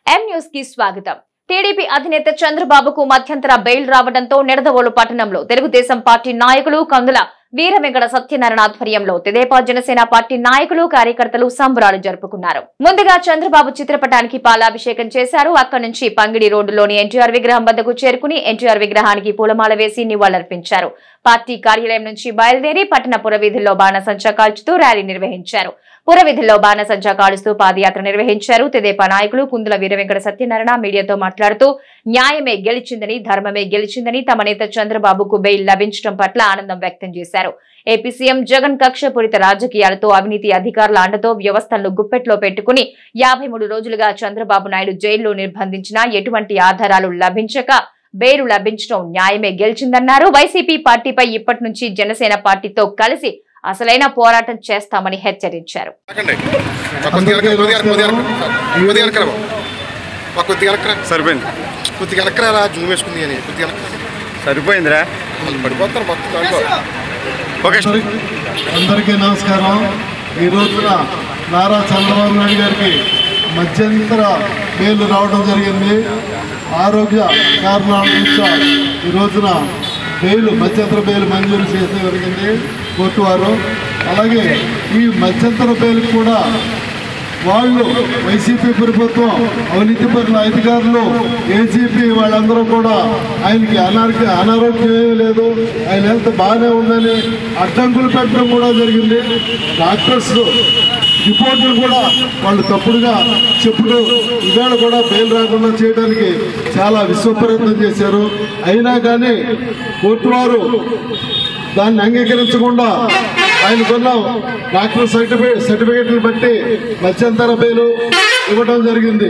M news కి స్వాగతం TDP అధినేత చంద్రబాబుకు మధ్యంతర బెయిల్ రావడంతో నిడదవోలు పట్టణంలో తెలుగుదేశం పార్టీ నాయకులు కందుల వీర వెంకట సత్యనారాయణ ఆధ్వర్యంలో తెదేపా జనసేన పార్టీ నాయకులు కార్యకర్తలు సంబరాలు జరుపుకున్నారు ముందుగా చంద్రబాబు చిత్రపటానికి పాలాభిషేకం చేశారు అక్కడి నుంచి పంగిడి రోడ్డులోని ఎన్టీఆర్ విగ్రహం వద్దకు చేరుకుని ఎన్టీఆర్ విగ్రహానికి పూలమాల వేసి నివాళులర్పించారు పార్టీ కార్యాలయం నుంచి బయలుదేరి పట్టణ పురవీధుల్లో బాణసంచా కాల్చుతూ ర్యాలీ నిర్వహించారు పురవీధుల్లో బాణసంచా కాలుస్తూ పాదయాత్ర నిర్వహించారు తెదేపా నాయకులు కుందుల వీరవెంకట సత్యనారాయణ మీడియాతో మాట్లాడుతూ న్యాయమే గెలిచిందని ధర్మమే గెలిచిందని తమ నేత చంద్రబాబుకు బెయిల్ లభించడం పట్ల ఆనందం వ్యక్తం చేశారు ఏపీ సీఎం జగన్ కక్షపూరిత రాజకీయాలతో అవినీతి అధికారుల అండతో వ్యవస్థలను గుప్పెట్లో పెట్టుకుని యాభై మూడు రోజులుగా చంద్రబాబు నాయుడు జైల్లో నిర్బంధించినా ఎటువంటి ఆధారాలు లభించక బెయిలు లభించడం న్యాయమే గెలిచిందన్నారు వైసీపీ పార్టీపై ఇప్పటి నుంచి జనసేన పార్టీతో కలిసి అసలైన పోరాటం చేస్తామని హెచ్చరించారు ఆగండి. ఒక కొద్దిగా ఎలక్రా, కొద్దిగా ఎలక్రా, కొద్దిగా ఎలక్రా. కొద్దిగా ఎలక్రా బాబు. ఒక కొద్దిగా ఎలక్రా. సరిపోయింది కొద్దిగా ఎలక్రా రా, జూమ్ వేసుకుంది అని కొద్దిగా ఎలక్రా. సరిపోయిందిరా వాళ్ళు పడిపోతారు మొత్తం దాంట్లో ఓకే అందరికీ నమస్కారం ఈ రోజున నారా చంద్రబాబు నాయుడు గారికి మధ్యంతర బెయిల్ రావడం జరిగింది ఆరోగ్య కారణాల దృష్ట్యా ఈ రోజున బెయిల్ మధ్యంతర బెయిల్ మంజూరు చేయడం జరిగింది కోర్టు వారు అలాగే ఈ మధ్యంతర బెయిల్ కూడా వాళ్ళు వైసీపీ ప్రభుత్వం అవినీతి పరుల అధికారులు ఏసీపీ వాళ్ళందరూ కూడా ఆయనకి అనారోగ్య అనారోగ్యం ఏమీ లేదు ఆయన హెల్త్ బాగానే ఉందని అడ్డంకులు పెట్టడం కూడా జరిగింది డాక్టర్స్ రిపోర్టులు కూడా వాళ్ళు తప్పుడుగా చెప్పుడు ఇవాళ కూడా బెయిల్ రాకుండా చేయడానికి చాలా విశ్వప్రయత్నం చేశారు అయినా కానీ కోర్టు వారు దాన్ని అంగీకరించకుండా ఆయనకున్న డాక్టర్ సర్టిఫికేట్ సర్టిఫికేట్లు బట్టి మధ్యంతర బెయిలు ఇవ్వడం జరిగింది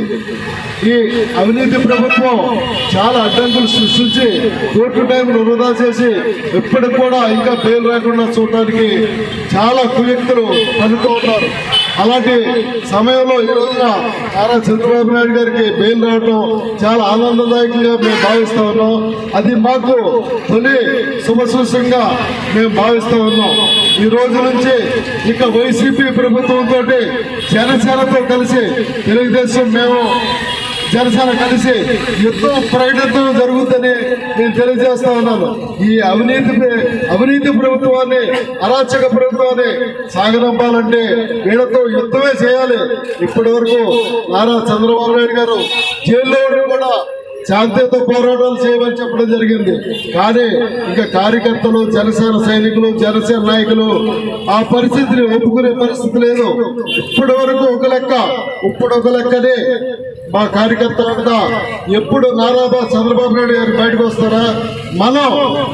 ఈ అవినీతి ప్రభుత్వం చాలా అడ్డంకులు సృష్టించి కోర్టు టైంను వృధా చేసి ఇప్పటికి కూడా ఇంకా బెయిల్ రాకుండా చూడడానికి చాలా కుయుక్తులు పనుతూ ఉన్నారు అలాంటి సమయంలో ఈ రోజున నారా చంద్రబాబు నాయుడు గారికి బెయిల్ రావడం చాలా ఆనందదాయకంగా మేము భావిస్తా ఉన్నాం అది మాకు తొలి శుభసూచంగా మేము భావిస్తా ఉన్నాం ఈ రోజు నుంచి ఇక వైసీపీ ప్రభుత్వంతో జనసేనతో కలిసి తెలుగుదేశం మేము జనసేన కలిసి యుద్ధం ప్రకటించడం జరుగుతుందని నేను తెలియజేస్తా ఉన్నాను ఈ అవినీతి అవినీతి ప్రభుత్వాన్ని అరాచక ప్రభుత్వాన్ని సాగనంపాలంటే వీళ్ళతో యుద్ధమే చేయాలి ఇప్పటి వరకు నారా చంద్రబాబు నాయుడు గారు జైల్లో ఉండి కూడా శాంతితో పోరాటాలు చేయమని చెప్పడం జరిగింది కానీ ఇంకా కార్యకర్తలు జనసేన సైనికులు జనసేన నాయకులు ఆ పరిస్థితిని ఒప్పుకునే పరిస్థితి లేదు ఇప్పటి వరకు ఒక లెక్క ఇప్పుడు ఒక లెక్కనే మా కార్యకర్తలంతా ఎప్పుడు నారాబా చంద్రబాబు నాయుడు గారు బయటకు వస్తారా మనం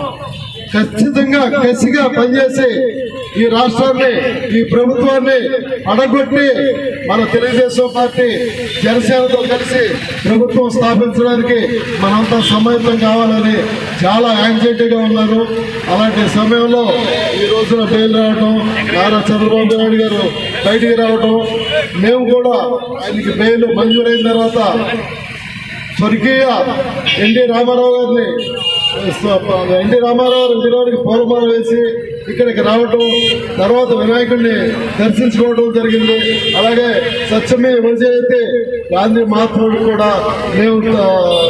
ఖచ్చితంగా కసిగా పనిచేసి ఈ రాష్ట్రాన్ని ఈ ప్రభుత్వాన్ని అడగొట్టి మన తెలుగుదేశం పార్టీ జనసేనతో కలిసి ప్రభుత్వం స్థాపించడానికి మనంతా సమ్మతం కావాలని చాలా యాంగ్జైటీగా ఉన్నారు అలాంటి సమయంలో ఈ రోజున బెయిల్ రావడం నారా చంద్రబాబు నాయుడు గారు బయటికి రావడం మేము కూడా ఆయనకి బెయిల్ మంజూరైన తర్వాత స్వర్గీయ ఎన్టీ రామారావు గారిని ఎన్టీ రామారావు గారి విగ్రహానికి పూలమాల వేసి ఇక్కడికి రావటం తర్వాత వినాయకుడిని దర్శించుకోవడం జరిగింది అలాగే సత్యమే విజయతే గాంధీ మహాత్ముడు కూడా మేము ఆ,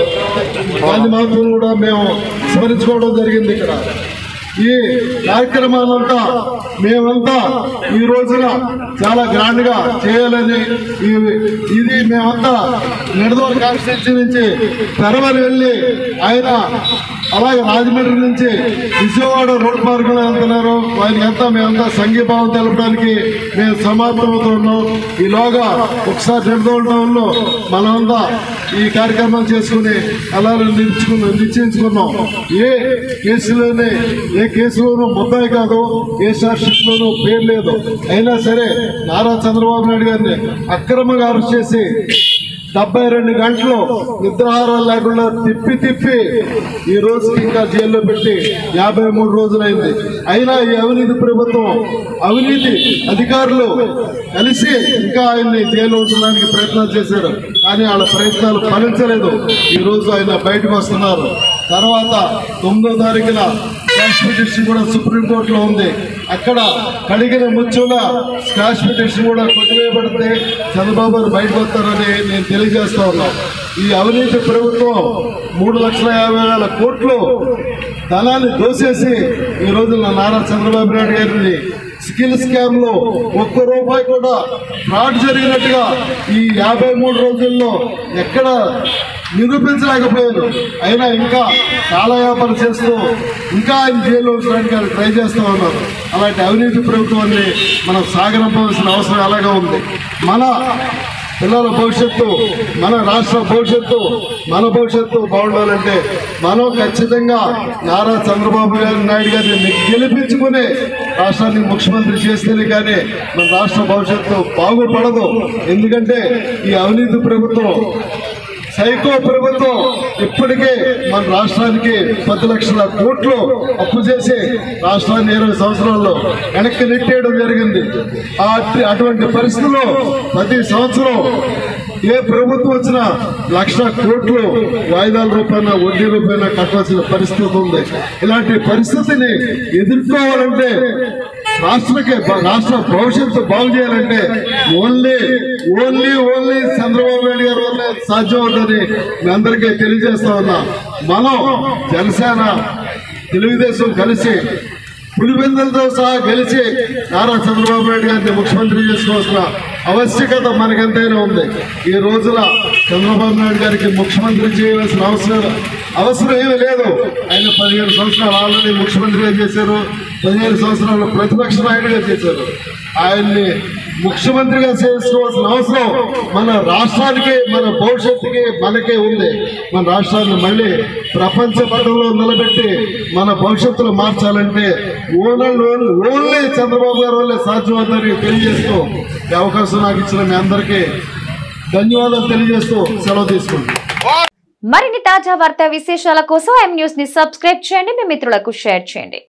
గాంధీ మహాత్ముడు కూడా మేము స్మరించుకోవడం జరిగింది ఇక్కడ ఈ కార్యక్రమాలంతా మేమంతా ఈ రోజున చాలా గ్రాండ్ గా చేయాలని ఈ- ఇది మేమంతా నిడదవల కాన్స్టిట్యూన్సీ నుంచి తెరవలి వెళ్ళి ఆయన అలాగే రాజమండ్రి నుంచి విజయవాడ రోడ్ మార్గంలో వెళ్తున్నారు వారికి అంతా మేమంతా సంఘీభావం తెలపడానికి మేము సమాప్తమవుతున్నాం ఈలోగా ఒకసారి నిడదవల టౌన్లో మనమంతా ఈ కార్యక్రమం చేసుకుని అలాగే నిలుచుకుని నిశ్చయించుకున్నాం ఏ కేసులోనే ఏ కేసులోనూ ముద్దాయి కాదు ఏ సాక్షిలోనూ పేరు లేదు అయినా సరే నారా చంద్రబాబు నాయుడు గారిని అక్రమంగా అరెస్ట్ చేసి డెబ్బై రెండు గంటలు నిద్రాహారాలు లేకుండా తిప్పి తిప్పి ఈ రోజు ఇంకా జైల్లో పెట్టి యాభై మూడు రోజులైంది అయినా ఈ అవినీతి ప్రభుత్వం అవినీతి అధికారులు కలిసి ఇంకా ఆయన్ని జైల్లో ఉంచడానికి ప్రయత్నాలు చేశారు కానీ వాళ్ళ ప్రయత్నాలు ఫలించలేదు ఈ రోజు ఆయన బయటకు వస్తున్నారు తర్వాత తొమ్మిదో తారీఖున స్కాష్ పిటిషన్ కూడా సుప్రీంకోర్టులో ఉంది అక్కడ కడిగిన ముచ్చుల స్కాష్ పిటిషన్ కూడా కొట్టివేయబడితే చంద్రబాబు గారు బయటకు వస్తారని నేను తెలియజేస్తా ఉన్నాను ఈ అవినీతి ప్రభుత్వం మూడు లక్షల యాభై వేల కోట్లు ధనాన్ని దోసేసి ఈ రోజు నా నారా చంద్రబాబు నాయుడు గారిని స్కిల్ స్కామ్ లో ఒక్క రూపాయి కూడా ఫ్రాడ్ జరిగినట్టుగా ఈ యాభై మూడు రోజుల్లో ఎక్కడ నిరూపించలేకపోయారు అయినా ఇంకా కాలయాపన చేస్తూ ఇంకా ఆయన జైల్లో ఉంచడానికి ఆయన ట్రై చేస్తూ ఉన్నారు అలాంటి అవినీతి ప్రభుత్వాన్ని మనం సాగనంపవలసిన అవసరం అలాగే ఉంది మన పిల్లల భవిష్యత్తు మన రాష్ట్ర భవిష్యత్తు మన భవిష్యత్తు బాగుండాలంటే మనం ఖచ్చితంగా నారా చంద్రబాబు గారి నాయుడు గారిని గెలిపించుకుని రాష్ట్రాన్ని ముఖ్యమంత్రి చేస్తేనే కానీ మన రాష్ట్ర భవిష్యత్తు బాగుపడదు ఎందుకంటే ఈ అవినీతి ప్రభుత్వం సైకో ప్రభుత్వం ఇప్పటికే మన రాష్ట్రానికి పది లక్షల కోట్లు అప్పు చేసి రాష్ట్రాన్ని ఇరవై సంవత్సరాల్లో వెనక్కి నెట్టేయడం జరిగింది ఆ అట్టి- అటువంటి పరిస్థితుల్లో ప్రతి సంవత్సరం ఏ ప్రభుత్వం వచ్చినా లక్ష కోట్లు వాయిదాల రూపాయన వడ్డీ రూపాయన కట్టాల్సిన పరిస్థితి ఉంది ఇలాంటి పరిస్థితిని ఎదుర్కోవాలంటే రాష్ట్రకి రాష్ట్ర భవిష్యత్తు బాగు చేయాలంటే only only only Chandrababu Naidu గారి వల్లే సాధ్యం అవుతుంది మీ అందరికీ తెలియజేస్తా ఉన్నా మనం జనసేన తెలుగుదేశం కలిసి పులివెందులతో సహా గెలిచి నారా చంద్రబాబు నాయుడు గారిని ముఖ్యమంత్రి చేసుకోవాల్సిన ఆవశ్యకత మనకెంతైనా ఉంది ఈ రోజున చంద్రబాబు నాయుడు గారికి ముఖ్యమంత్రి చేయవలసిన అవసరం అవసరం ఏమీ లేదు ఆయన పదిహేను సంవత్సరాలు ఆల్రెడీ ముఖ్యమంత్రిగా చేశారు పదిహేను సంవత్సరాలు ప్రతిపక్ష నాయుడుగా చేశారు ఆయన్ని ముఖ్యమంత్రిగా చేసుకోవాల్సిన అవసరం మన రాష్ట్రానికి మన భవిష్యత్తుకి మనకే ఉంది మన రాష్ట్రాన్ని మళ్ళీ ప్రపంచ పటంలో నిలబెట్టి మన భవిష్యత్తులో మార్చాలంటే ఓన్లీ ఓన్లీ చంద్రబాబు గారి వల్లే సాధ్యమవుతుందని తెలియజేస్తూ ఈ అవకాశం నాకు ఇచ్చిన మీ అందరికీ ధన్యవాదాలు తెలియజేస్తూ సెలవు తీసుకుంటాను మరిన్ని తాజా వార్తా విశేషాల కోసం ఎం న్యూస్ ని సబ్స్క్రైబ్ చేయండి మీ మిత్రులకు షేర్ చేయండి